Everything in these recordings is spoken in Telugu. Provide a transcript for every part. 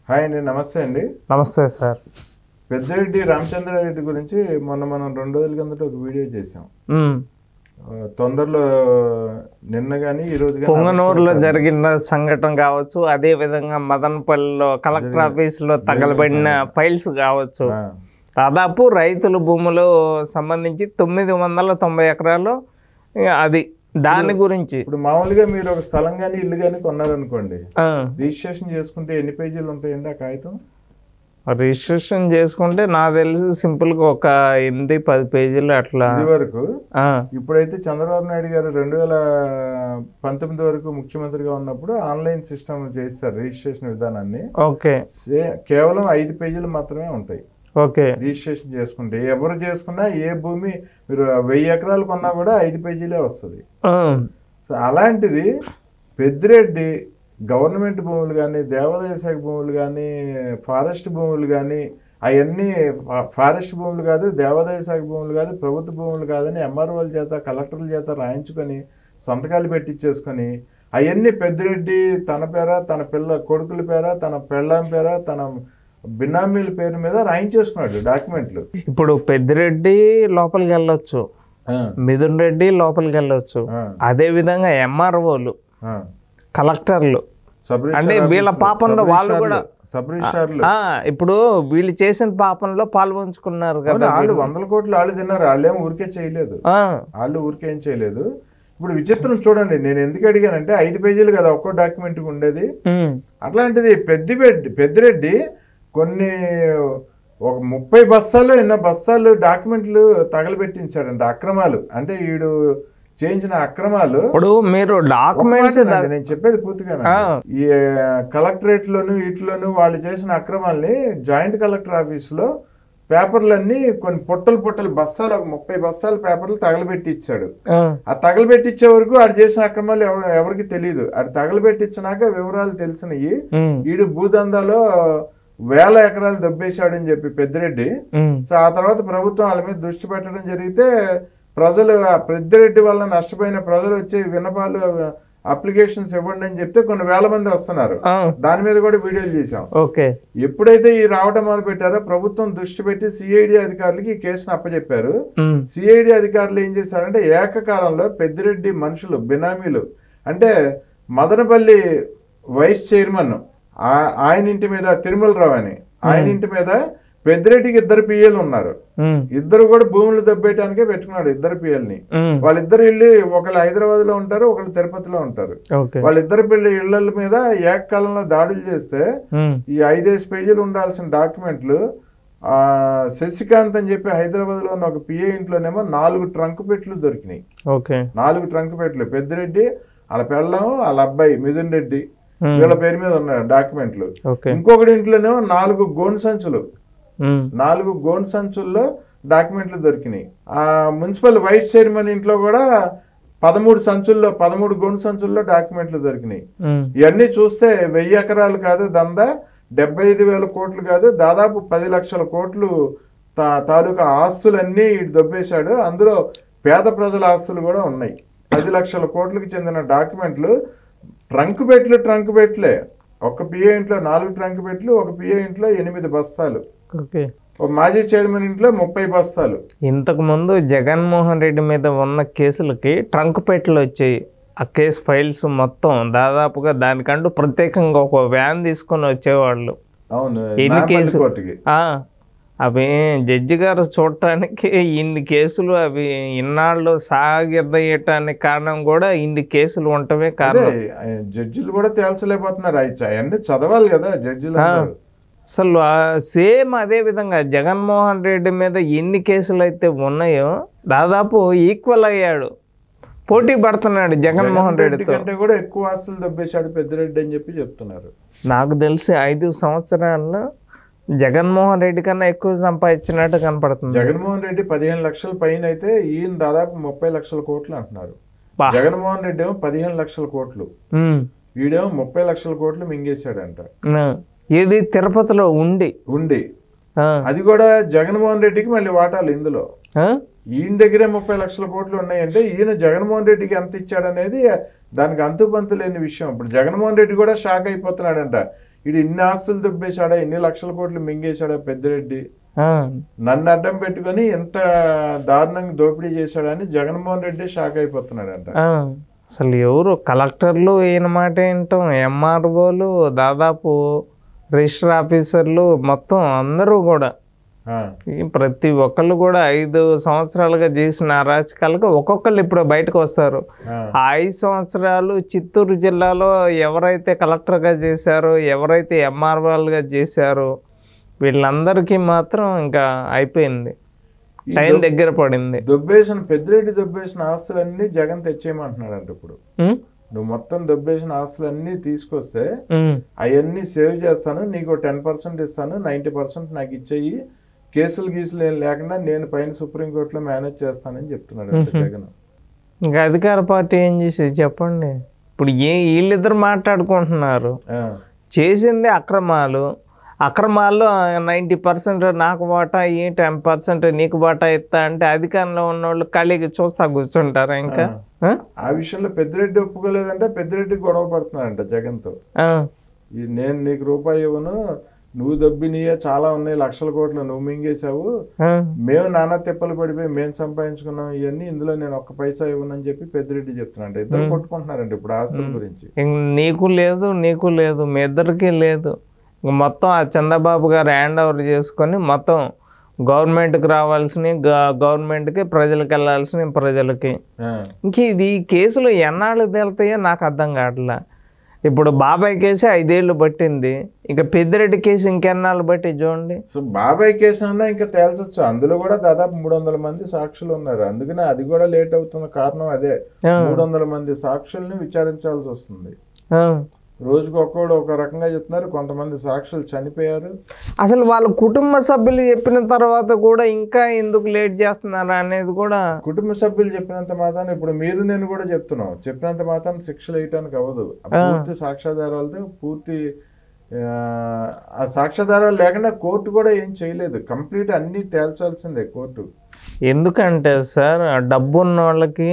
హాయ్ అండి నమస్తే అండి నమస్తే సార్ పెద్దిరెడ్డి రామచంద్రారెడ్డి గురించి మొన్న మనం రెండు రోజుల కిందట ఒక వీడియో చేసాం ఉమ్. ఆ, తొందరలో నిన్న కానీ ఈ రోజు గానీ పొంగనూరులో జరిగిన సంఘటన కావచ్చు అదే విధంగా మదనపల్లిలో కలెక్టర్ ఆఫీసులో తగలబడిన ఫైల్స్ కావచ్చు ఆ, దాదాపు రైతుల భూములు సంబంధించి తొమ్మిది వందల తొంభై ఎకరాలు ఇక అది దాని గురించి ఇప్పుడు మామూలుగా మీరు ఒక స్థలం కానీ ఇల్లు కానీ కొన్నారనుకోండి ఆ, రిజిస్ట్రేషన్ చేసుకుంటే ఎన్ని పేజీలు ఉంటాయండి ఆ కాగితం రిజిస్ట్రేషన్ చేసుకుంటే నాకు తెలిసి సింపుల్గా ఒక ఎనిమిది పది పేజీలు అట్లా ఇది వరకు ఆ, ఇప్పుడైతే చంద్రబాబు నాయుడు గారు రెండు వేల పంతొమ్మిది వరకు ముఖ్యమంత్రిగా ఉన్నప్పుడు ఆన్లైన్ సిస్టమ్ చేస్తారు రిజిస్ట్రేషన్ విధానాన్ని ఓకే సే- కేవలం ఐదు పేజీలు మాత్రమే ఉంటాయి ఓకే రిజిస్ట్రేషన్ చేసుకుంటే ఎవరు చేసుకున్నా ఏ భూమి మీరు వెయ్యి ఎకరాలు కొన్నా కూడా ఐదు పేజీలే వస్తుంది ఆ, సో అలాంటిది పెద్దిరెడ్డి గవర్నమెంట్ భూములు కానీ దేవాదాయ శాఖ భూములు కానీ ఫారెస్ట్ భూములు కానీ అవన్నీ ఫారెస్ట్ భూములు కాదు దేవాదాయ శాఖ భూములు కాదు ప్రభుత్వ భూములు కాదని ఎంఆర్ఓల చేత కలెక్టర్ల చేత రాయించుకొని సంతకాలు పెట్టించేసుకొని అవన్నీ పెద్దిరెడ్డి తన పేర తన పిల్ల కొడుకుల పేర తన పెళ్ళాం పేర తన బినామీల పేరు మీద రాయించేసుకున్నాడు డాక్యుమెంట్లు ఇప్పుడు పెద్దిరెడ్డి లోపలికి వెళ్ళొచ్చు మిథున్ రెడ్డి లోపలికి వెళ్ళొచ్చు ఆ, అదే విధంగా ఎంఆర్ఓలు ఆ. కలెక్టర్లు సబ్ అంటే రిజిస్ట్రార్ వీళ్ళ ఆఫీసులో, పాపంలో సబ్ వాళ్ళు రిజిస్ట్రార్లు, కూడా సబ్ రిజిస్ట్రార్లు ఆ, ఇప్పుడు వీళ్ళు చేసిన పాపంలో పాల్పంచుకున్నారు అవును, కదా వాళ్ళు వందల కోట్లు వాళ్ళు తిన్నారు వాళ్ళేం ఊరికే చేయలేదు ఆ, వాళ్ళు ఊరికే ఏం చేయలేదు ఇప్పుడు విచిత్రం చూడండి నేను ఎందుకు అడిగానంటే ఐదు పేజీలు కదా ఒక్కో డాక్యుమెంట్ ఉండేది ఉమ్, అట్లాంటిది పెద్దిరెడ్డి పెద్దిరెడ్డి కొన్ని ఒక ముప్పై బస్తాలు ఎన్నో బస్తాలు డాక్యుమెంట్లు తగలబెట్టించాడంట అక్రమాలు అంటే వీడు చేయించిన అక్రమాలు ఇప్పుడు మీరు ఒక డాక్యుమెంట్స్ మాట అండి, నేను చెప్పేది పూర్తిగా ఈ కలెక్టరేట్ లోను వీటిలోను వాళ్ళు చేసిన అక్రమాల్ని జాయింట్ కలెక్టర్ ఆఫీస్ లో పేపర్లన్నీ కొన్ని పొట్టలు పొట్టలు బస్తాలు ఒక ముప్పై బస్తాల పేపర్లు తగలబెట్టి ఇచ్చాడు ఆ తగలబెట్టించే వరకు ఆడు చేసిన అక్రమాలు ఎవ- ఎవరికి తెలియదు ఆడు తగలబెట్టించినాక వివరాలు తెలిసినవి ఈడు భూదందాలో వేల ఎకరాలు దొబ్బేశాడని చెప్పి పెద్దిరెడ్డి సో ఆ తర్వాత ప్రభుత్వం వాళ్ళ మీద దృష్టి పెట్టడం జరిగితే ప్రజలు ఆ పెద్దిరెడ్డి వల్ల నష్టపోయిన ప్రజలు వచ్చి విన్నపాలు అప్లికేషన్స్ ఇవ్వండి అని చెప్తే కొన్ని వేల మంది వస్తున్నారు దాని మీద కూడా వీడియోలు చేశాం ఓకే ఎప్పుడైతే ఈ రావటం మొదలు పెట్టారో ప్రభుత్వం దృష్టి పెట్టి సిఐడి అధికారులకి ఈ కేసును అప్పచెప్పారు ఉమ్, సిఐడి అధికారులు ఏం చేశారంటే ఏకకాలంలో పెద్దిరెడ్డి మనుషులు బినామీలు అంటే మదనపల్లి వైస్ చైర్మన్ ఆ- ఆయన ఇంటి మీద తిరుమలరావు అని ఆయన ఇంటి మీద పెద్దిరెడ్డికి ఇద్దరు పిఏలు ఉన్నారు ఉమ్, ఇద్దరు కూడా భూములు దబ్బేయటానికే పెట్టుకున్నాడు ఇద్దరు పిఎల్ని ఉమ్, వాళ్ళిద్దరు ఇల్లు ఒకళ్ళు హైదరాబాద్ లో ఉంటారు ఒకళ్ళు తిరుపతిలో ఉంటారు ఓకే వాళ్ళిద్దరు పిల్లల ఇళ్ల మీద ఏకకాలంలో దాడులు చేస్తే ఉమ్, ఈ ఐదేసి పేజీలు ఉండాల్సిన డాక్యుమెంట్లు ఆ, శశికాంత్ అని చెప్పి హైదరాబాద్ లో ఉన్న ఒక పిఏ ఇంట్లోనేమో నాలుగు ట్రంక్ పెట్లు దొరికినాయి ఓకే నాలుగు ట్రంక్ పెట్లు పెద్దిరెడ్డి వాళ్ళ పెళ్ళం వాళ్ళ అబ్బాయి మిథున్ రెడ్డి ఉమ్, వీళ్ళ పేరు మీద ఉన్నాయి డాక్యుమెంట్లు ఓకే ఇంకొకటి ఇంట్లోనేమో నాలుగు గోన్ సంచులు ఉమ్, నాలుగు గోన్ సంచుల్లో డాక్యుమెంట్లు దొరికినాయి ఆ మున్సిపల్ వైస్ చైర్మన్ ఇంట్లో కూడా పదమూడు సంచుల్లో పదమూడు గోన్ సంచుల్లో డాక్యుమెంట్లు దొరికినాయి ఉమ్, ఇవన్నీ చూస్తే వెయ్యి ఎకరాలు కాదు దందా డెబ్బై ఐదు వేల కోట్లు కాదు దాదాపు పది లక్షల కోట్లు తా- తాలూకా ఆస్తులన్నీ ఈడు దొబ్బేశాడు అందులో పేద ప్రజల ఆస్తులు కూడా ఉన్నాయి పది లక్షల కోట్లకు చెందిన డాక్యుమెంట్లు ట్రంక్ పెట్లు ట్రంక్ పెట్లే ఒక పిఏ ఇంట్లో నాలుగు ట్రంక్ పెట్లు ఒక పిఏ ఇంట్లో ఎనిమిది బస్తాలు ఓకే ఒక మాజీ చైర్మన్ ఇంట్లో ముప్పై బస్తాలు ఇంతకు ముందు జగన్మోహన్ రెడ్డి మీద ఉన్న కేసులకి ట్రంక్ పెట్లు వచ్చాయి ఆ కేసు ఫైల్స్ మొత్తం దాదాపుగా దానికంటూ ప్రత్యేకంగా ఒక వ్యాన్ తీసుకొని వచ్చేవాళ్ళు అవును ఎన్ని నాంపల్లి కేసు- కోర్టుకి ఆ, అవి జడ్జి గారు చూడటానికి ఇన్ని కేసులు అవి ఇన్నాళ్ళు సాగిదయ్యటానికి కారణం కూడా ఇన్ని కేసులు ఉండటమే అదే కారణం జడ్జిలు కూడా తేల్చలేకపోతున్నారు అవి అవన్నీ చదవాలి కదా జడ్జిలు అందరూ. అసలు సేమ్ అదే విధంగా జగన్మోహన్ రెడ్డి మీద ఎన్ని కేసులు అయితే ఉన్నాయో దాదాపు ఈక్వల్ అయ్యాడు పోటీ పడుతున్నాడు జగన్మోహన్ రెడ్డి రెడ్డితో కంటే కూడా ఎక్కువ ఆస్తులు దబ్బేశాడు పెద్దిరెడ్డి అని చెప్పి చెప్తున్నారు నాకు తెలిసి ఐదు సంవత్సరాల్లో జగన్మోహన్ రెడ్డి కన్నా ఎక్కువ సంపాదించినట్టు కనపడుతుంది జగన్మోహన్ రెడ్డి పదిహేను లక్షల పైన అయితే ఈయన దాదాపు ముప్పై లక్షల కోట్లు అంటున్నారు బా. జగన్మోహన్ రెడ్డి ఏమో పదిహేను లక్షల కోట్లు ఉమ్. వీడేమో ముప్పై లక్షల కోట్లు మింగేశాడంట ఆ. ఏది తిరుపతిలో ఉండి ఉంది ఆ. అది కూడా జగన్మోహన్ రెడ్డికి మళ్ళీ వాటాలు ఇందులో ఆ? ఈయన దగ్గరే ముప్పై లక్షల కోట్లు ఉన్నాయంటే ఈయన జగన్మోహన్ రెడ్డికి ఎంత ఇచ్చాడనేది దానికి అంతుపంతు లేని విషయం ఇప్పుడు జగన్మోహన్ రెడ్డి కూడా షాక్ అయిపోతున్నాడంట ఇడు ఇన్ని ఆస్తులు దుబ్బేశాడా ఇన్ని లక్షల కోట్లు మింగేశాడా పెద్దిరెడ్డి ఆ, నన్ను అడ్డం పెట్టుకొని ఎంత దారుణంగా దోపిడీ చేశాడని జగన్మోహన్ రెడ్డి షాక్ అయిపోతున్నాడంట ఆ. అసలు ఎవరు కలెక్టర్లు ఈయన మాట ఏంటాం ఎంఆర్ఓలు దాదాపు రిజిస్టర్ ఆఫీసర్లు మొత్తం అందరూ కూడా ఆ, ఈ ప్రతి ఒక్కళ్ళు కూడా ఐదు సంవత్సరాలుగా చేసిన అరాచకాలకు ఒక్కొక్కళ్ళు ఇప్పుడు బయటకు వస్తారు ఆ, ఆ ఐదు సంవత్సరాలు చిత్తూరు జిల్లాలో ఎవరైతే కలెక్టర్గా చేశారో ఎవరైతే ఎంఆర్ఓలుగా చేశారో వీళ్ళందరికీ మాత్రం ఇంకా అయిపోయింది ఈ టైం దగ్గర పడింది దొబ్బేసిన పెద్దిరెడ్డి దొబ్బేసిన ఆస్తులన్నీ జగన్ తెచ్చేయమంటున్నాడంట ఇప్పుడు ఉం? నువ్వు మొత్తం దొబ్బేసిన ఆస్తులన్నీ తీసుకొస్తే ఉం. అవన్నీ సేవ్ చేస్తాను నీకు టెన్ పర్సెంట్ ఇస్తాను నైంటీ పర్సెంట్ నాకు ఇచ్చేయి కేసులు గీసులు ఏం లేకుండా నేను పైన సుప్రీంకోర్టులో మేనేజ్ చేస్తానని చెప్తున్నాడు అంట జగన్ ఇంకా అధికార పార్టీ ఏం చేసేది చెప్పండి ఇప్పుడు ఏ వీళ్ళిద్దరు మాట్లాడుకుంటున్నారు ఆ, చేసింది అక్రమాలు అక్రమాల్లో నైంటీ పర్సెంట్ నాకు వాటా ఈ టెన్ పర్సెంట్ నీకు వాటా ఇస్తా అంటే అధికారంలో ఉన్న వాళ్ళు ఖాళీగా చూస్తా కూర్చుంటారా ఇంకా ఆ? ఆ విషయంలో పెద్దిరెడ్డి ఒప్పుకోలేదంటే పెద్దిరెడ్డి గొడవ పడుతున్నాడంట జగన్తో ఆ. ఈ నేను నీకు రూపాయి ఇవ్వను నువ్వు దొబ్బినయే చాలా ఉన్నాయి లక్షల కోట్లు నువ్వు మింగేశావు ఆ. మేము నానా తిప్పలు పడిపోయి మేము సంపాదించుకున్నాం ఇవన్నీ ఇందులో నేను ఒక్క పైసా ఇవ్వనని చెప్పి పెద్దిరెడ్డి చెప్తున్నాడు ఇద్దరు కొట్టుకుంటున్నారండి ఇప్పుడు ఆస్తుల గురించి ఇంక నీకు లేదు నీకు లేదు మీ ఇద్దరికీ లేదు ఇంక మొత్తం ఆ చంద్రబాబు గారు హ్యాండ్ ఓవర్ చేసుకొని మొత్తం గవర్నమెంట్కి రావాల్సినవి గ- గవర్నమెంట్కి ప్రజలకు వెళ్ళాల్సినవి ప్రజలకి ఆ, ఇంక ఇది ఈ కేసులు ఎన్నాళ్ళు తేలుతాయో నాకు అర్థం కావట్లే ఇప్పుడు బాబాయ్ కేసు ఐదేళ్ళు పట్టింది ఇక పెద్దిరెడ్డి కేసు ఇంకెన్నాళ్ళు బట్టి చూడండి సో బాబాయ్ కేసు అన్నా ఇంకా తేల్చొచ్చు అందులో కూడా దాదాపు మూడు వందల మంది సాక్షులు ఉన్నారు అందుకనే అది కూడా లేట్ అవుతున్న కారణం అదే ఆ. మూడు వందల మంది సాక్షుల్ని విచారించాల్సి వస్తుంది ఆ. రోజుకు ఒక్కోడు ఒక రకంగా చెప్తున్నారు కొంతమంది సాక్షులు చనిపోయారు అసలు వాళ్ళ కుటుంబ సభ్యులు చెప్పిన తర్వాత కూడా ఇంకా ఎందుకు లేట్ చేస్తున్నారు అనేది కూడా కుటుంబ సభ్యులు చెప్పినంత మాత్రాన్ని ఇప్పుడు మీరు నేను కూడా చెప్తున్నాం చెప్పినంత మాత్రాన్ని శిక్షలు వేయటానికి అవ్వదు ఆ పూర్తి సాక్ష్యాధారాలతో పూర్తి ఆ, ఆ సాక్ష్యాధారాలు లేకుండా కోర్టు కూడా ఏం చేయలేదు కంప్లీట్ అన్ని తేల్చాల్సిందే కోర్టు ఎందుకంటే సార్ డబ్బు ఉన్న వాళ్ళకి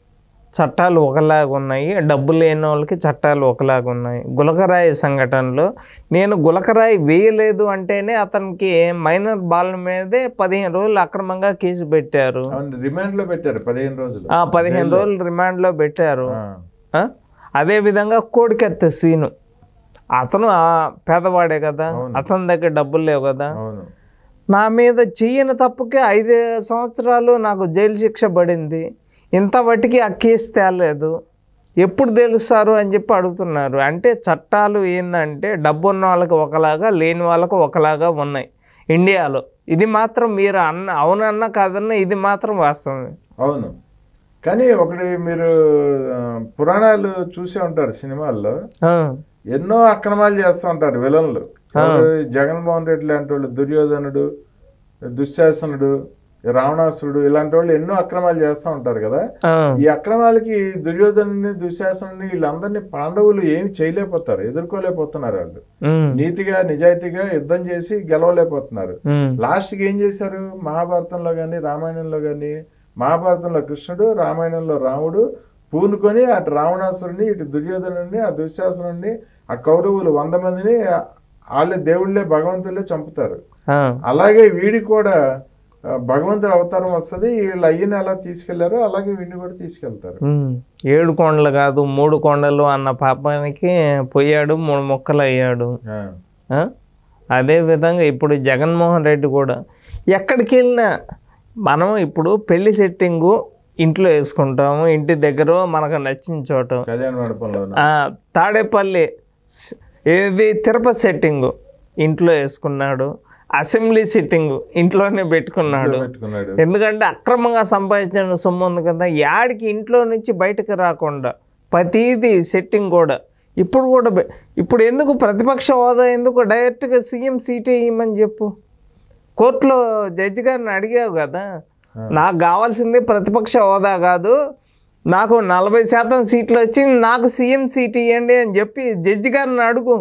చట్టాలు ఒకలాగా ఉన్నాయి డబ్బు లేని వాళ్ళకి చట్టాలు ఒకలాగా ఉన్నాయి గులకరాయి సంఘటనలో నేను గులకరాయి వేయలేదు అంటేనే అతనికి మైనర్ బాల్ మీదే పదిహేను రోజులు అక్రమంగా కేసు పెట్టారు అవును రిమాండ్ లో పెట్టారు పదిహేను రోజులు ఆ పదిహేను రోజులు రిమాండ్లో పెట్టారు ఆ, ఆ? అదేవిధంగా కోడికెత్త సీను అతను ఆ పేదవాడే కదా అతని దగ్గర డబ్బులు లేవు కదా అవును నా మీద చెయ్యని తప్పుకే ఐదు సంవత్సరాలు నాకు జైలు శిక్ష పడింది ఇంతవటికి ఆ కేసు తేలేదు ఎప్పుడు తెలుస్తారు అని చెప్పి అడుగుతున్నారు అంటే చట్టాలు ఏంటంటే డబ్బు ఉన్న వాళ్ళకి ఒకలాగా లేని వాళ్ళకి ఒకలాగా ఉన్నాయి ఇండియాలో ఇది మాత్రం మీరు అన్న అవునన్నా కాదన్నా ఇది మాత్రం వాస్తవమే అవును కానీ ఒకటి మీరు ఆ, పురాణాలు చూసే ఉంటారు సినిమాల్లో ఆ, ఎన్నో అక్రమాలు చేస్తూ ఉంటారు విలన్లు ఎవరు? జగన్మోహన్ రెడ్డి లాంటి వాళ్ళు దుర్యోధనుడు దుశ్శాసనుడు రావణాసురుడు ఇలాంటి వాళ్ళు ఎన్నో అక్రమాలు చేస్తూ ఉంటారు కదా ఆ, ఈ అక్రమాలకి దుర్యోధనుని దుశ్శాసనుని వీళ్ళందరినీ పాండవులు ఏమి చేయలేకపోతారు ఎదుర్కోలేకపోతున్నారు వాళ్ళు ఉమ్, నీతిగా నిజాయితీగా యుద్ధం చేసి గెలవలేకపోతున్నారు ఉమ్, లాస్ట్కి ఏం చేశారు మహాభారతంలో కానీ రామాయణంలో కానీ మహాభారతంలో కృష్ణుడు రామాయణంలో రాముడు పూనుకొని అటు రావణాసురుని ఇటు దుర్యోధనుని ఆ దుశ్శాసనుని ఆ కౌరవులు వంద మందిని వాళ్ళే దేవుళ్ళే భగవంతులే చంపుతారు ఆ, అలాగే వీడి కూడా ఆ, భగవంతుడి అవతారం వస్తుంది వీళ్ళు అయ్యని ఎలా తీసుకెళ్లారో అలాగే వీడిని కూడా తీసుకెళ్తారు ఉమ్. ఏడు కొండలు కాదు మూడు కొండలు అన్న పాపానికి పోయాడు మూడు మొక్కలు అయ్యాడు ఆ, ఆ? అదే విధంగా ఇప్పుడు జగన్మోహన్ రెడ్డి కూడా ఎక్కడికి వెళ్ళినా మనం ఇప్పుడు పెళ్లి సెట్టింగు ఇంట్లో వేసుకుంటాము ఇంటి దగ్గర మనకు నచ్చిన చోట కళ్యాణ మండపంలో ఆ, తాడేపల్లి స్- ఏది తిరుపతి సెట్టింగు ఇంట్లో వేసుకున్నాడు అసెంబ్లీ సిట్టింగ్ ఇంట్లోనే పెట్టుకున్నాడు పెట్టుకున్నాడు ఎందుకంటే అక్రమంగా సంపాదించిన సొమ్ము ఉంది కదా యాడికి ఇంట్లో నుంచి బయటకు రాకుండా ప్రతిదీ సెట్టింగ్ కూడా ఇప్పుడు కూడా బె- ఇప్పుడు ఎందుకు ప్రతిపక్ష హోదా ఎందుకు డైరెక్ట్గా సీఎం సీటే ఇవ్వమని చెప్పు కోర్టులో జడ్జి గారిని అడిగావు కదా నాకు కావాల్సింది ప్రతిపక్ష హోదా కాదు నాకు నలభై శాతం సీట్లు వచ్చి నాకు సీఎం సీట్ ఇవ్వండి అని చెప్పి జడ్జి గారిని అడుగు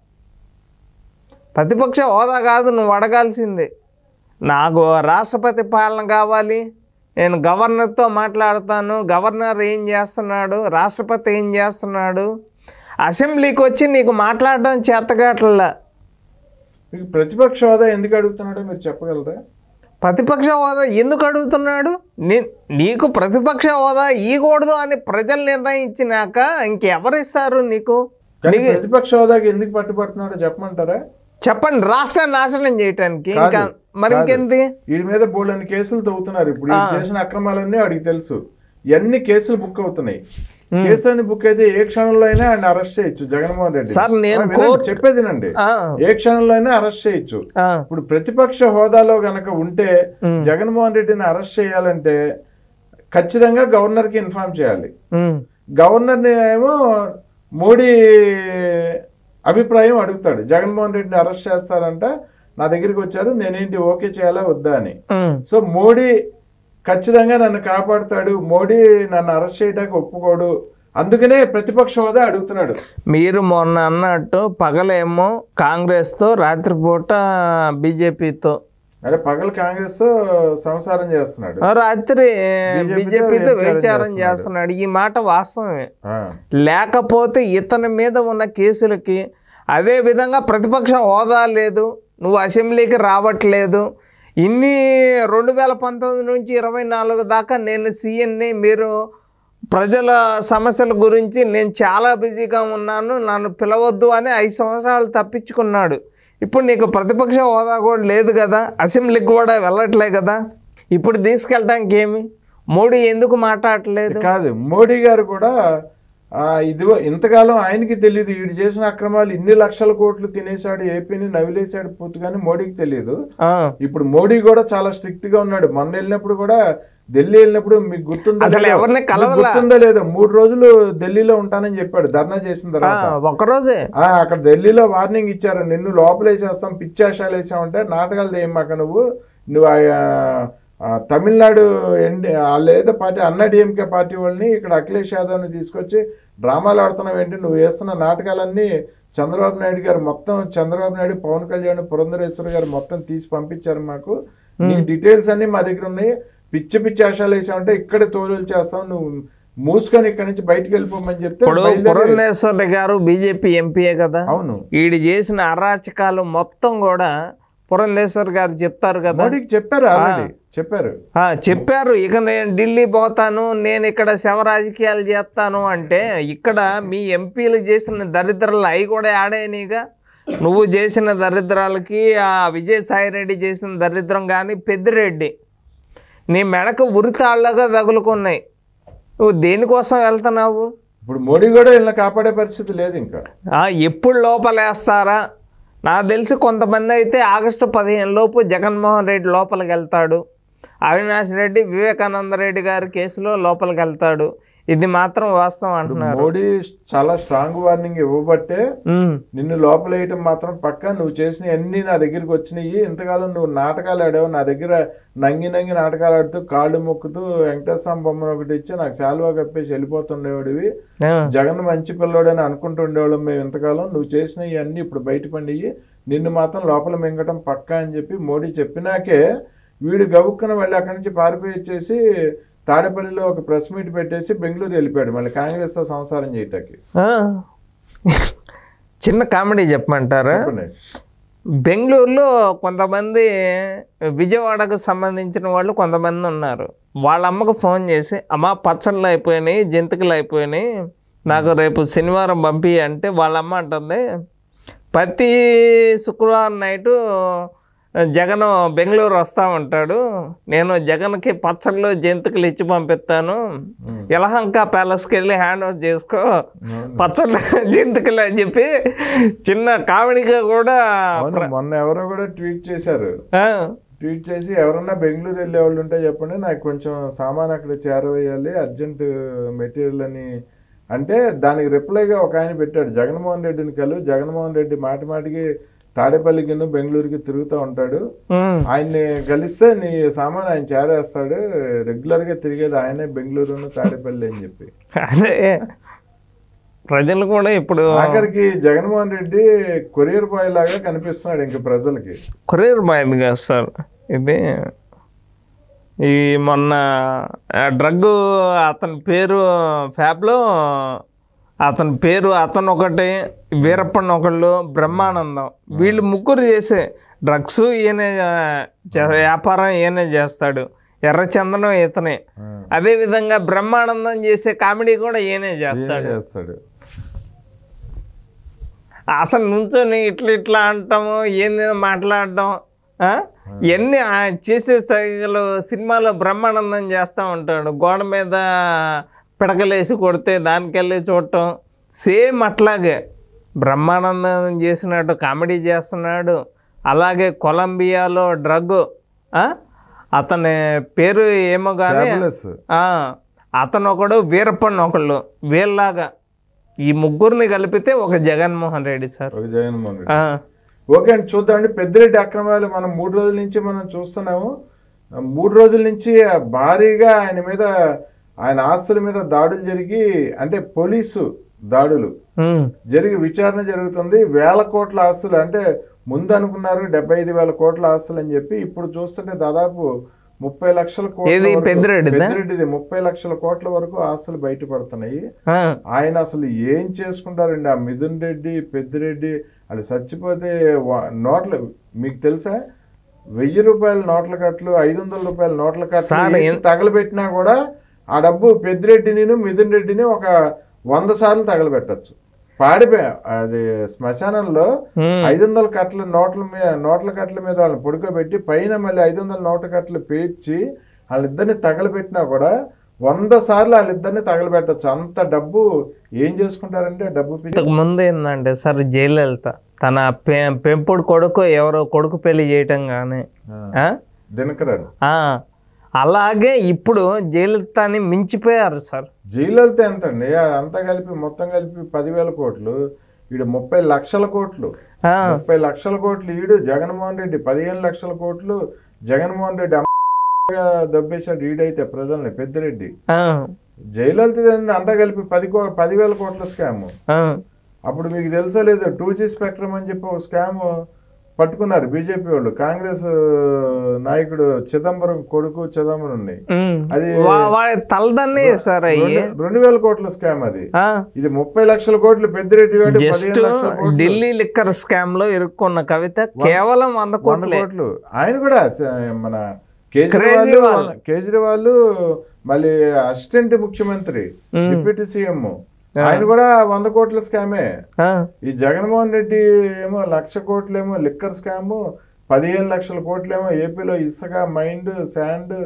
ప్రతిపక్ష హోదా కాదు నువ్వు అడగాల్సిందే నాకు రాష్ట్రపతి పాలన కావాలి నేను గవర్నర్తో మాట్లాడతాను గవర్నర్ ఏం చేస్తున్నాడు రాష్ట్రపతి ఏం చేస్తున్నాడు అసెంబ్లీకి వచ్చి నీకు మాట్లాడడం చేతగాట్లా మీకు ప్రతిపక్ష హోదా ఎందుకు అడుగుతున్నాడో మీరు చెప్పగలరా ప్రతిపక్ష హోదా ఎందుకు అడుగుతున్నాడు నీ నీకు ప్రతిపక్ష హోదా ఇవ్వకూడదు అని ప్రజలు నిర్ణయించినాక ఇంకెవరిస్తారు నీకు కానీ ప్రతిపక్ష హోదాకి ఎందుకు పట్టుబడుతున్నాడో చెప్పమంటారా చెప్పండి రాష్ట్రాన్ని నాశనం చేయటానికి ఇంకా కాదు, మరి కాదు. ఇంకెంది వీడి మీద బోల్డని కేసులు తవ్వుతున్నారు ఇప్పుడు ఈ చేసిన అక్రమాలన్నీ వాడికి తెలుసు ఇవన్నీ కేసులు బుక్ అవుతున్నాయి కేసులన్నీ బుక్ అయితే ఏ క్షణంలో అయినా ఆయన అరెస్ట్ చేయొచ్చు జగన్మోహన్ రెడ్డి సార్, నేను ఆ, వినండి, కోర్టు- చెప్పేదినండి ఆ, ఏ క్షణంలో అయినా అరెస్ట్ చేయొచ్చు ఆ, ఇప్పుడు ప్రతిపక్ష హోదాలో గనక ఉంటే జగన్మోహన్ రెడ్డిని అరెస్ట్ చేయాలంటే ఖచ్చితంగా గవర్నర్ కి ఇన్ఫార్మ్ చేయాలి ఉమ్, గవర్నర్ని ఏమో మోడీ అభిప్రాయం అడుగుతాడు జగన్మోహన్ రెడ్డిని అరెస్ట్ చేస్తారంట నా దగ్గరికి వచ్చారు నేనేంటి ఓకే చేయాలా వద్దా అని ఉమ్, సో మోడీ ఖచ్చితంగా నన్ను కాపాడుతాడు మోడీ నన్ను అరెస్ట్ చేయడానికి ఒప్పుకోడు అందుకనే ప్రతిపక్ష హోదా అడుగుతున్నాడు మీరు మొన్న అన్నట్టు పగలేమో కాంగ్రెస్తో రాత్రిపూట బీజేపీతో అంటే పగలు కాంగ్రెస్ తో సంసారం చేస్తున్నాడు రాత్రి బీజేపీతో బీజేపీతో వ్యభిచారం వ్యభిచారం చేస్తున్నాడు. చేస్తున్నాడు ఈ మాట వాస్తవమే ఆ, లేకపోతే ఇతని మీద ఉన్న కేసులకి అదే విధంగా ప్రతిపక్ష హోదా లేదు నువ్వు అసెంబ్లీకి రావట్లేదు ఇన్ని రెండు వేల పంతొమ్మిది నుంచి ఇరవై నాలుగు దాకా నేను సీఎన్ని మీరు ప్రజల సమస్యల గురించి నేను చాలా బిజీగా ఉన్నాను నన్ను పిలవద్దు అని ఐదు సంవత్సరాలు తప్పించుకున్నాడు ఇప్పుడు నీకు ప్రతిపక్ష హోదా కూడా లేదు కదా అసెంబ్లీకి కూడా వెళ్ళట్లే కదా ఇప్పుడు తీసుకెళ్ళడానికి ఏమి మోడీ ఎందుకు మాట్లాడట్లేదు కాదు మోడీ గారు కూడా ఆ, ఇదిగో ఇంతకాలం ఆయనకి తెలియదు వీడు చేసిన అక్రమాలు ఇన్ని లక్షల కోట్లు తినేశాడు ఏపీని నవిలేశాడు పూర్తిగాని మోడీకి తెలియదు ఆ, ఇప్పుడు మోడీ కూడా చాలా స్ట్రిక్ట్ గా ఉన్నాడు మొన్న వెళ్ళినప్పుడు కూడా ఢిల్లీ వెళ్ళినప్పుడు మీకు గుర్తుందా అసలు లేదో? ఎవరిని మీకు కలవలా. గుర్తుందా లేదో మూడు రోజులు ఢిల్లీలో ఉంటానని చెప్పాడు ధర్నా చేసిన ఆ, తర్వాత ఒక్కరోజే ఆ, అక్కడ ఢిల్లీలో వార్నింగ్ ఇచ్చారు నిన్ను లోపలేసేస్తాం పిచ్చాశాలు వేసామంటే నాటకాలు దేయమాక నువ్వు నువ్వు ఆ, ఆ, తమిళనాడు ఎన్డి వాళ్ళు ఏదో పార్టీ అన్న డిఎంకే పార్టీ వాళ్ళని ఇక్కడ అఖిలేష్ యాదవ్ని తీసుకొచ్చి డ్రామాలు ఆడుతున్నావు ఏంటి నువ్వు వేస్తున్న నాటకాలన్నీ చంద్రబాబు నాయుడు గారు మొత్తం చంద్రబాబు నాయుడు పవన్ కళ్యాణ్ పురంధరేశ్వర గారు మొత్తం తీసి పంపించారు మాకు నీ డీటెయిల్స్ అన్ని మా దగ్గర ఉన్నాయి పిచ్చి పిచ్చి ఆశాలు వేసామంటే ఇక్కడే తోలులు చేస్తాం నువ్వు మూసుకొని ఇక్కడ నుంచి బయటికి వెళ్ళిపోమని చెప్తే ఇప్పుడు బయలుదేరి- పురంధేశ్వరి గారు బీజేపీ ఎంపీయే కదా అవును ఈడు చేసిన అరాచకాలు మొత్తం కూడా పురంధేశ్వర్ గారు చెప్తారు కదా మోడీకి చెప్పారు ఆల్రెడీ చెప్పారు ఆ, చెప్పారు ఇక నేను ఢిల్లీ పోతాను నేను ఇక్కడ శవ రాజకీయాలు చేస్తాను అంటే ఇక్కడ మీ ఎంపీలు చేసిన దరిద్రాలు అవి కూడా ఆడేనిగా నువ్వు చేసిన దరిద్రాలకి ఆ విజయసాయి రెడ్డి చేసిన దరిద్రం కానీ పెద్దిరెడ్డి నీ మెడకు ఉరితాళ్ళగా తగులుకున్నాయి నువ్వు దేనికోసం వెళ్తున్నావు ఇప్పుడు మోడీ కూడా వీళ్ళని కాపాడే పరిస్థితి లేదు ఇంకా ఆ, ఎప్పుడు లోపలేస్తారా నాకు తెలిసి కొంతమంది అయితే ఆగస్టు పదిహేను లోపు జగన్మోహన్ రెడ్డి లోపలికి వెళ్తాడు అవినాష్ రెడ్డి వివేకానంద రెడ్డి గారి కేసులో లోపలికి వెళ్తాడు ఇది మాత్రం వాస్తవం అంటున్నారు మోడీ చాలా స్ట్రాంగ్ వార్నింగ్ ఇవ్వబట్టే ఉమ్, నిన్ను లోపలేయటం మాత్రం పక్క నువ్వు చేసిన అన్ని నా దగ్గరికి వచ్చినాయి ఇంతకాలం నువ్వు నాటకాలు ఆడావు నా దగ్గర నంగి నంగి నాటకాలు ఆడుతూ కాళ్ళు మొక్కుతూ వెంకటేశ్వర బొమ్మను ఒకటి ఇచ్చి నాకు శాలువా కప్పేసి వెళ్ళిపోతుండేవాడివి ఆ, జగన్ మంచి పిల్లోడని అనుకుంటుండేవాళ్ళం మేము ఇంతకాలం నువ్వు చేసిన ఇవన్నీ ఇప్పుడు బయట పండియి నిన్ను మాత్రం లోపల మింగటం పక్కా అని చెప్పి మోడీ చెప్పినాకే వీడు గబుక్కున వెళ్ళి అక్కడి నుంచి పారిపోయి వచ్చేసి తాడేపల్లిలో ఒక ప్రెస్ మీట్ పెట్టేసి బెంగళూరు వెళ్ళిపోయాడు మళ్ళీ కాంగ్రెస్తో సంసారం చేయటానికి ఆ. చిన్న కామెడీ చెప్పమంటారా చెప్పండి బెంగళూరులో కొంతమంది విజయవాడకు సంబంధించిన వాళ్ళు కొంతమంది ఉన్నారు వాళ్ళ అమ్మకు ఫోన్ చేసి అమ్మ పచ్చళ్ళు అయిపోయినాయి జంతికలు అయిపోయినాయి నాకు రేపు శనివారం పంపి అంటే వాళ్ళ అమ్మ అంటుంది ప్రతి శుక్రవారం నైటు జగన్ బెంగళూరు వస్తూ ఉంటాడు నేను జగన్కి పచ్చళ్ళు జంతికలు ఇచ్చి పంపిస్తాను యలహంక ప్యాలెస్కి వెళ్ళి హ్యాండ్ ఓవర్ చేసుకో పచ్చళ్ళు జంతికలు అని చెప్పి చిన్న కామెడీగా కూడా అవును మొన్న ఎవరో కూడా ట్వీట్ చేశారు ఆ, ట్వీట్ చేసి ఎవరన్నా బెంగళూరు వెళ్ళే వాళ్ళు ఉంటే చెప్పండి నాకు కొంచెం సామాన్ అక్కడ చేరవేయాలి అర్జెంట్ మెటీరియల్ అని అంటే దానికి రిప్లైగా ఒక ఆయన పెట్టాడు జగన్మోహన్ రెడ్డిని కలు జగన్మోహన్ రెడ్డి మాటి మాటికి తాడేపల్లికి బెంగళూరుకి తిరుగుతూ ఉంటాడు ఉమ్, ఆయన్ని కలిస్తే నీ సామాన్ ఆయన చేరేస్తాడు రెగ్యులర్ గా తిరిగేది ఆయనే బెంగళూరును తాడేపల్లి అని చెప్పి అదే ప్రజలు కూడా ఇప్పుడు ఆఖరికి జగన్మోహన్ రెడ్డి కొరియర్ బాయ్ లాగా కనిపిస్తున్నాడు ఇంక ప్రజలకి కొరియర్ బాయ్ కాదు సార్ ఇది ఈ మొన్న డ్రగ్ అతని పేరు ఫ్యాబ్లో అతని పేరు అతను ఒకటి వీరప్పన్ ఒకళ్ళు బ్రహ్మానందం వీళ్ళు ముగ్గురు చేసే డ్రగ్స్ ఈయనే ఆ, చే- వ్యాపారం ఈయనే చేస్తాడు ఎర్రచందనం ఇతనే ఆ. అదే విధంగా బ్రహ్మానందం చేసే కామెడీ కూడా ఈయనే చేస్తాడు ఏం చేస్తాడు అసలు నుంచొని ఇట్లా ఇట్లా అంటాము ఏంది మాట్లాడడం ఆ? ఇవన్నీ ఆ చేసే సైగలు సినిమాలో బ్రహ్మానందం చేస్తూ ఉంటాడు గోడ మీద పిడకలేసి కొడితే దానికెళ్ళి చూడటం సేమ్ అట్లాగే బ్రహ్మానందం చేసినట్టు కామెడీ చేస్తున్నాడు అలాగే కొలంబియాలో డ్రగ్ అతని పేరు ఏమో కానీ Fabulous. ఆ, అతను ఒకడు వీరప్పన్ ఒకళ్ళు వీళ్ళలాగా ఈ ముగ్గురిని కలిపితే ఒక జగన్మోహన్ రెడ్డి సార్ ఒక జగన్మోహన్ రెడ్డి ఆ, ఓకే అండి చూద్దామండి పెద్దిరెడ్డి అక్రమాలు మనం మూడు రోజుల నుంచి మనం చూస్తున్నాము ఆ, మూడు రోజుల నుంచి భారీగా ఆయన మీద ఆయన ఆస్తుల మీద దాడులు జరిగి అంటే పోలీసు దాడులు ఉమ్, జరిగి విచారణ జరుగుతుంది వేల కోట్ల ఆస్తులు అంటే ముందు అనుకున్నారు డెబ్బై ఐదు వేల కోట్ల ఆస్తులు అని చెప్పి ఇప్పుడు చూస్తుంటే దాదాపు ముప్పై లక్షల కోట్ల ఏది వరకు- పెద్దిరెడ్డిదా? పెద్దిరెడ్డిది ముప్పై లక్షల కోట్ల వరకు ఆస్తులు బయటపడుతున్నాయి ఆ, ఆయన అసలు ఏం చేసుకుంటారండి ఆ మిథున్ రెడ్డి పెద్దిరెడ్డి అది చచ్చిపోతే వా- నోట్ల మీకు తెలుసా వెయ్యి రూపాయల నోట్ల కట్లు ఐదు వందల రూపాయల నోట్ల కట్లు సార్, వేసి తగలబెట్టినా కూడా ఆ డబ్బు పెద్దిరెడ్డిని మిథున్ రెడ్డిని ఒక వంద సార్లు తగలబెట్టచ్చు పాడిపోయా అది శ్మశానంలో ఉమ్, ఐదు వందల కట్ల నోట్ల మీద నోట్ల కట్ల మీద వాళ్ళని పడుకోబెట్టి పైన మళ్ళీ ఐదు వందల నోట్ల కట్టలు పేర్చి వాళ్ళిద్దరిని తగలబెట్టినా కూడా వంద సార్లు వాళ్ళిద్దరిని తగలబెట్టచ్చు అంత డబ్బు ఏం చేసుకుంటారంటే డబ్బు పిచ్చి ఇంతకు ముందు ఏంటంటే సార్ జయలలిత తన పె పెంపుడు కొడుకు ఎవరో కొడుకు పెళ్లి చేయటం కానీ ఆ? దినకరన్ ఆ, అలాగే ఇప్పుడు జయలలితని మించిపోయారు సార్ జైలలిత ఎంత అండి అంతా కలిపి మొత్తం కలిపి పదివేల కోట్లు ఈడు ముప్పై లక్షల కోట్లు ఆ, ముప్పై లక్షల కోట్లు ఈడు జగన్మోహన్ రెడ్డి పదిహేను లక్షల కోట్లు జగన్మోహన్ రెడ్డి అమ్మగా దబ్బేశాడు ఈడైతే ప్రజల్ని పెద్దిరెడ్డి ఆ, జయలలిత ఏంది అంతా కలిపి పది కో పదివేల కోట్ల స్కామ్ ఆ, అప్పుడు మీకు తెలుసో లేదో టూ జీ స్పెక్ట్రమ్ అని చెప్పి ఒక స్కామ్ పట్టుకున్నారు బీజేపీ వాళ్ళు కాంగ్రెస్ నాయకుడు చిదంబరం కొడుకు చిదంబరం ఉమ్. అది వా- వాడి తలదన్నే సార్ అయ్యి రెండు- రెండు వేల కోట్ల స్కామ్ అది ఆ, ఇది ముప్పై లక్షల కోట్లు పెద్దిరెడ్డి గారు జస్ట్ పదిహేను లక్షల కోట్లు ఢిల్లీ లిక్కర్ స్కామ్ లో ఇరుక్కున్న కవిత కేవలం వంద వంద కోట్లే కోట్లు ఆయన కూడా స- మన కేజ్రీవాల్ కేజ్రీవాల్. కేజ్రీవాల్ మళ్ళీ అసిస్టెంట్ ముఖ్యమంత్రి మ్మ్. డిప్యూటీ సీఎం ఆయన కూడా వంద కోట్ల స్కామే ఆ, ఈ జగన్మోహన్ రెడ్డి ఏమో లక్ష కోట్లేమో లిక్కర్ స్కామ్ పదిహేను లక్షల కోట్లేమో ఏపీలో ఇసుక mind sand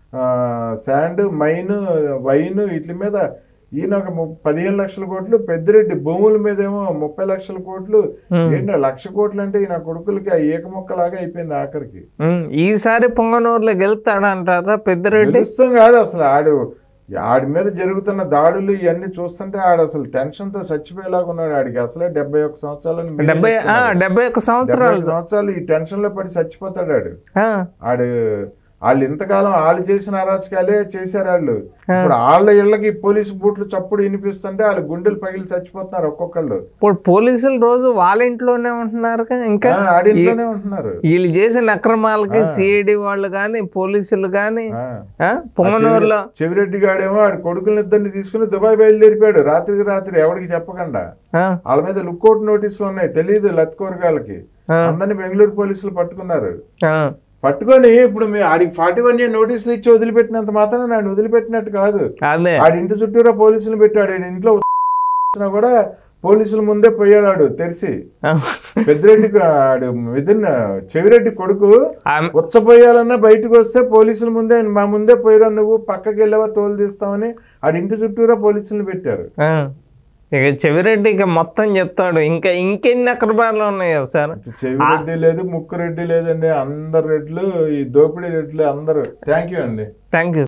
sand mine wine వీటి మీద ఈయన ఒక ము- పదిహేను లక్షల కోట్లు పెద్దిరెడ్డి భూముల మీద ఏమో ముప్పై లక్షల కోట్లు ఉమ్. ఏంటో లక్ష కోట్లు అంటే ఈయన కొడుకులకి ఆ ఏకమొక్కలాగా అయిపోయింది ఆఖరికి ఉమ్, ఈసారి పొంగనూరులో గెలుస్తాడంటారా పెద్దిరెడ్డి తెలుస్తాం కాదు అసలు ఆడు ఆడి మీద జరుగుతున్న దాడులు ఇవన్నీ చూస్తుంటే ఆడు అసలు టెన్షన్ తో చచ్చిపోయేలాగా ఉన్నాడు ఆడికి అసలే డెబ్బై ఒక్క సంవత్సరాలని మీరే డెబ్బై ఆ, చెప్తున్నారు. డెబ్బై ఒక్క డెబ్బై సంవత్సరాలు ఒక్క సంవత్సరాలు ఈ టెన్షన్ లో పడి చచ్చిపోతాడు ఆడు ఆ, ఆడు వాళ్ళు ఇంతకాలం వాళ్ళు చేసిన అరాచకాలే చేశారు వాళ్ళు ఇప్పుడు వాళ్ళ ఇళ్ళకి పోలీసు బూట్లు చప్పుడు వినిపిస్తుంటే వాళ్ళు గుండెలు పగిలి చచ్చిపోతున్నారు ఒక్కొక్కళ్ళు ఇప్పుడు పోలీసులు రోజు వాళ్ళ ఇంట్లోనే ఉంటున్నారు కదా ఇంకా ఆ, ఆడింట్లోనే ఉంటున్నారు వీళ్ళు చేసిన అక్రమాలకి సిఐడి వాళ్ళు కానీ పోలీసులు కానీ ఆ. పొంగనూరులో చెవిరెడ్డి గాడేమో ఆడు కొడుకుని ఇద్దరిని తీసుకుని దుబాయ్ బయలుదేరిపోయాడు రాత్రికి రాత్రి ఎవరికి చెప్పకుండా ఆ, వాళ్ళ మీద లుక్అవుట్ నోటీసులు ఉన్నాయి తెలియదు లత్కోరగాళ్ళకి ఆ. అందరిని బెంగళూరు పోలీసులు పట్టుకున్నారు ఆ, పట్టుకొని ఇప్పుడు మీ ఆడికి ఫార్టీ వన్ ఇయర్ నోటీసులు ఇచ్చి వదిలిపెట్టినంత మాత్రం నన్ను వదిలిపెట్టినట్టు కాదు అదే ఆడి ఇంటి చుట్టూరా పోలీసులు పెట్టాడు ఆయన ఇంట్లో వచ్చినా కూడా పోలీసుల ముందే పోయాడు ఆడు తెరిసి ఆ, పెద్దిరెడ్డి ఆడు మిథున్ చెవిరెడ్డి కొడుకు ఆమె- ఉచ్చపోయాలన్నా బయటకు వస్తే పోలీసుల ముందే మా ముందే పోయిరా నువ్వు పక్కకి వెళ్ళవా తోలు తీస్తామని ఆడి ఇంటి చుట్టూరా పోలీసులు పెట్టారు ఆ. ఇక చెవిరెడ్డి ఇక మొత్తం చెప్తాడు ఇంకా ఇంకెన్ని అక్రమాలు ఉన్నాయో సార్ చెవిరెడ్డి లేదు ముక్కు రెడ్డి లేదండి అందరు రెడ్లు ఈ దోపిడీ రెడ్లు అందరూ థ్యాంక్ యూ అండి థ్యాంక్ యూ